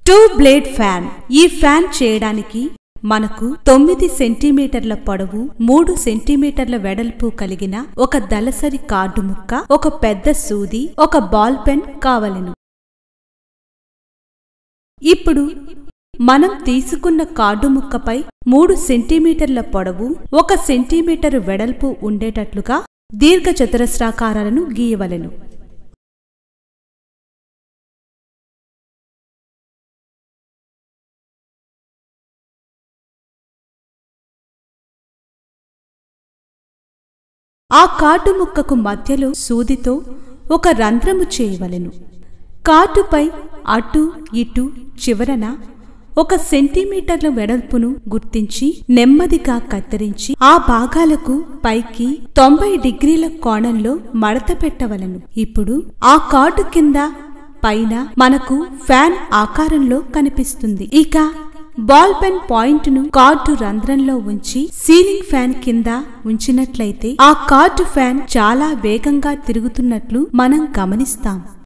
two blade fan ఈ fan చేయడానికి మనకు తొమ్మిది సెంటీమీటర్ల పొడవు మూడు సెంటీమీటర్ల వెడల్పు కలిగిన ఒక దళసరి కార్డు ముక్క ఒక పెద్ద సూది ఒక బాల్ పెన్ కావలెను ఇప్పుడు మనం తీసుకున్న కార్డు ముక్కపై మూడు సెంటీమీటర్ల పొడవు ఒక సెంటీమీటరు వెడల్పు ఉండేటట్లుగా దీర్ఘచతురస్రాకారాలను గీయవలెను ఆ కార్డు ముక్కకు మధ్యలో సూదితో ఒక రంధ్రము చేయవలెను కార్డుపై అటు ఇటు చివరన ఒక సెంటీమీటర్ల వెడల్పును గుర్తించి నెమ్మదిగా కత్తిరించి ఆ భాగాలకు పైకి తొంభై డిగ్రీల కోణంలో మడత పెట్టవలను ఇప్పుడు ఆ కార్డు కింద పైన మనకు ఫ్యాన్ ఆకారంలో కనిపిస్తుంది ఇక బాల్ పెన్ పాయింట్ ను కార్డు రంధ్రంలో ఉంచి సీలింగ్ ఫ్యాన్ కింద ఉంచినట్లయితే ఆ కార్డు ఫ్యాన్ చాలా వేగంగా తిరుగుతున్నట్లు మనం గమనిస్తాం